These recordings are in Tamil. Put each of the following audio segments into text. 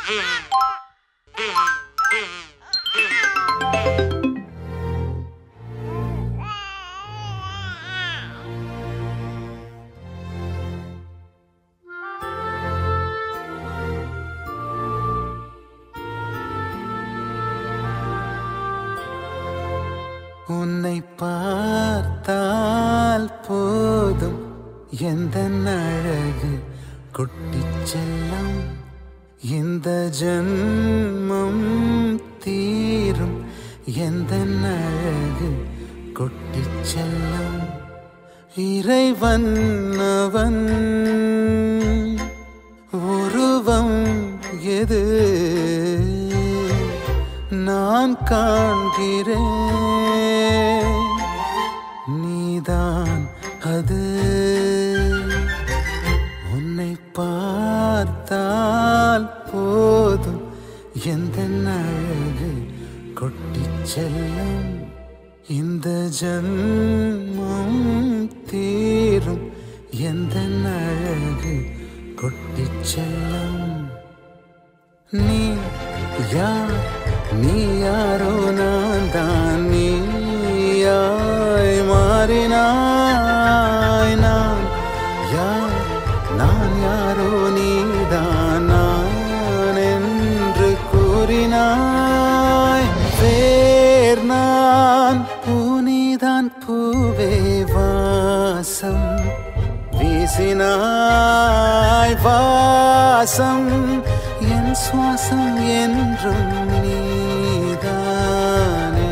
உன்னை பார்த்தால் போதும் எந்த அழகு குட்டிச் செல்லம் இந்த ஜன்மம் தீரும் எந்த அழகு குட்டிச் செல்லம் இறைவன் அவன் உருவம் எது நான் காண்கிறேன் நீதான் அது உன்னை பார்த்தால் போதும் எந்த அழகு கொட்டிச் செல்லும் இந்த ஜன்மம் தீரும் எந்த அழகு கொட்டிச் செல்லும் நீ யார் நீ யாரோ நான் தான் நீயாய் மாறினாய் நான் யார் நான் யாரோ நீதான் நான் என்று கூறினாய் வேர் நான் பூனிதான் பூவே வாசம் வீசினாய் வாசம் என் சுவாசம் என்றும் நீதானே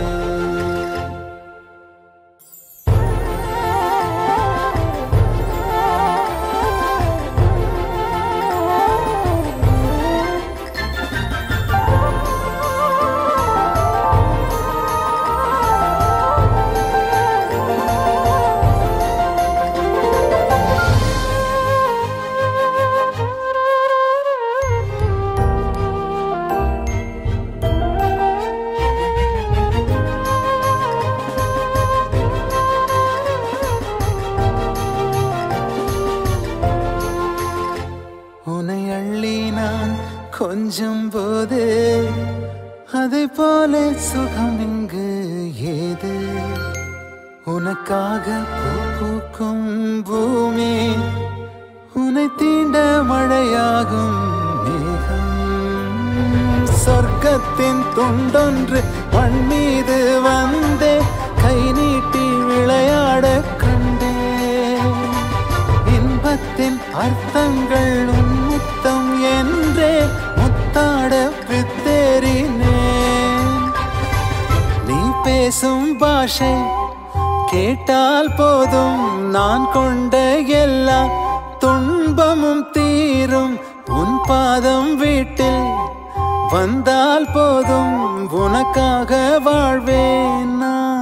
உன்னை அள்ளி நான் கொஞ்சம் போது அதை போல சுகம் இங்கு ஏது உனக்காக பூ பூக்கும் பூமி உன்னை தீண்ட மழையாகும் மேகம் சொர்க்கத்தின் துண்டொன்று மண் மீது வந்தே கை நீட்டி விளையாட கண்டேன் இன்பத்தின் அர்த்தங்கள் உன்முத்தம் என்றே முத்தாட பித்தேறினேன் நீ பேசும் பாஷை கேட்டால் போதும் நான் கொண்ட எல்லா துன்பமும் தீரும் உன் பாதம் வீட்டில் வந்தால் போதும் உனக்காக வாழ்வேன் நான்